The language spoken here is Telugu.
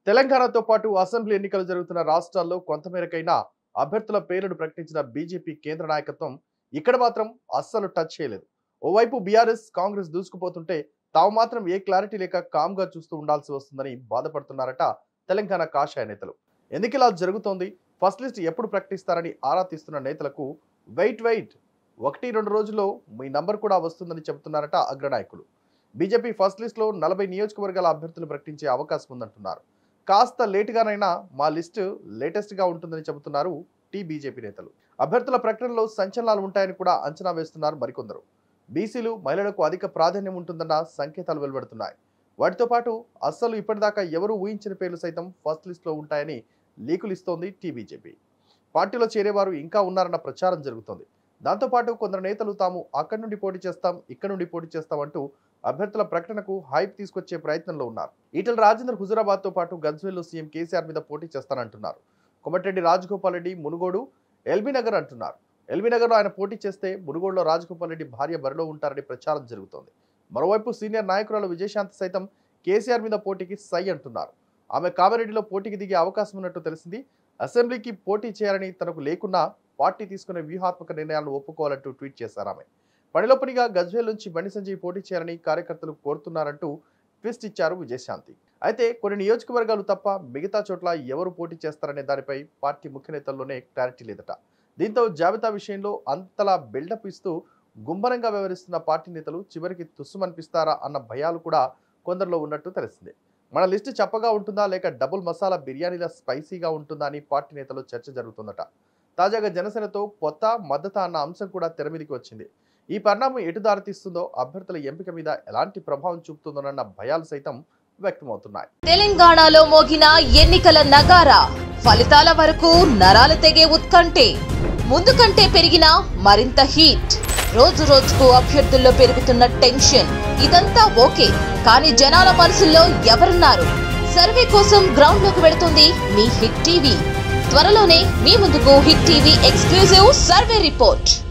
తెలంగాణతో పాటు అసెంబ్లీ ఎన్నికలు జరుగుతున్న రాష్ట్రాల్లో కొంతమేరకైనా అభ్యర్థుల పేర్లను ప్రకటించిన బీజేపీ కేంద్ర నాయకత్వం ఇక్కడ మాత్రం అస్సలు టచ్ చేయలేదు ఓవైపు బీఆర్ఎస్ కాంగ్రెస్ దూసుకుపోతుంటే తాము మాత్రం ఏ క్లారిటీ లేక కామ్గా చూస్తూ ఉండాల్సి వస్తుందని బాధపడుతున్నారట తెలంగాణ కాషాయ నేతలు ఎందుకు ఇలా జరుగుతోంది ఫస్ట్ లిస్ట్ ఎప్పుడు ప్రకటిస్తారని ఆరా తీస్తున్న నేతలకు వెయిట్ వెయిట్ ఒకటి రెండు రోజుల్లో మీ నంబర్ కూడా వస్తుందని చెబుతున్నారట అగ్రనాయకులు బీజేపీ ఫస్ట్ లిస్ట్లో నలభై నియోజకవర్గాల అభ్యర్థులు ప్రకటించే అవకాశం ఉందంటున్నారు కాస్త లేటుగానైనా మా లిస్టు లేటెస్ట్గా ఉంటుందని చెబుతున్నారు టీ బీజేపీ నేతలు అభ్యర్థుల ప్రకటనలో సంచలనాలు ఉంటాయని కూడా అంచనా వేస్తున్నారు మరికొందరు బీసీలు మహిళలకు అధిక ప్రాధాన్యం ఉంటుందన్న సంకేతాలు వెలువడుతున్నాయి వాటితో పాటు అస్సలు ఇప్పటిదాకా ఎవరు ఊహించిన పేర్లు సైతం ఫస్ట్ లిస్ట్లో ఉంటాయని లీకులు ఇస్తోంది టీ బీజేపీ పార్టీలో చేరేవారు ఇంకా ఉన్నారన్న ప్రచారం జరుగుతోంది దాంతోపాటు కొందరు నేతలు తాము అక్కడి నుండి పోటీ చేస్తాం ఇక్కడి నుండి పోటీ చేస్తామంటూ అభ్యర్థుల ప్రకటనకు హైప్ తీసుకొచ్చే ప్రయత్నంలో ఉన్నారు ఈటల రాజేందర్ హుజురాబాద్ తో పాటు గజ్వేల్లో సీఎం కేసీఆర్ మీద పోటీ చేస్తానంటున్నారు కొమటిరెడ్డి రాజగోపాల్ రెడ్డి మునుగోడు ఎల్బీ నగర్ అంటున్నారు ఎల్బీ నగర్లో ఆయన పోటీ చేస్తే మునుగోడులో రాజగోపాల్ రెడ్డి భార్య బరిలో ఉంటారని ప్రచారం జరుగుతోంది మరోవైపు సీనియర్ నాయకురాలు విజయశాంతి సైతం కేసీఆర్ మీద పోటీకి సై అంటున్నారు ఆమె కామారెడ్డిలో పోటీకి దిగే అవకాశం ఉన్నట్టు తెలిసింది అసెంబ్లీకి పోటీ చేయాలని తనకు లేకున్నా పార్టీ తీసుకునే వ్యూహాత్మక నిర్ణయాలను ఒప్పుకోవాలంటూ ట్వీట్ చేశారు ఆమె పనిలో పనిగా గజ్వేల్ నుంచి బండి సంజయ్ పోటీ చేయాలని కార్యకర్తలు కోరుతున్నారంటూ ట్విస్ట్ ఇచ్చారు విజయశాంతి అయితే కొన్ని నియోజకవర్గాలు తప్ప మిగతా చోట్ల ఎవరు పోటీ చేస్తారనే దానిపై పార్టీ ముఖ్య నేతల్లోనే క్లారిటీ లేదట దీంతో జాబితా విషయంలో అంతలా బిల్డప్ ఇస్తూ గుంభనంగా వ్యవహరిస్తున్న పార్టీ నేతలు చివరికి తుస్సుమనిపిస్తారా అన్న భయాలు కూడా కొందరిలో ఉన్నట్టు తెలిసిందే మన లిస్టు చప్పగా ఉంటుందా లేక డబుల్ మసాలా బిర్యానీలా స్పైసీగా ఉంటుందా అని పార్టీ నేతలు చర్చ జరుగుతుందట తాజాగా జనసేనతో కొత్త మద్దతు అన్న అంశం కూడా తెర మీదకి వచ్చింది ఈ పరిణామం ఎటు దారితీస్తుందో అభ్యర్థుల ఎంపిక మీద ఎలాంటి ప్రభావం చూపుతుందోనన్న భయాలు సైతం వ్యక్తమవుతున్నాయి తెలంగాణలో మోగిన ఎన్నికల నగారా ఫలితాల వరకు నరాలు తెగే ఉత్కంఠే ముందు కంటే పెరిగిన మరింత హీట్ రోజు రోజుకు అభ్యర్థుల్లో పెరుగుతున్న టెన్షన్ ఇదంతా ఓకే కానీ జనాల మనసుల్లో ఎవరున్నారు సర్వే కోసం గ్రౌండ్ లోకి వెళుతుంది మీ హిట్ టీవీ త్వరలోనే మీ ముందుకు hit TV exclusive survey report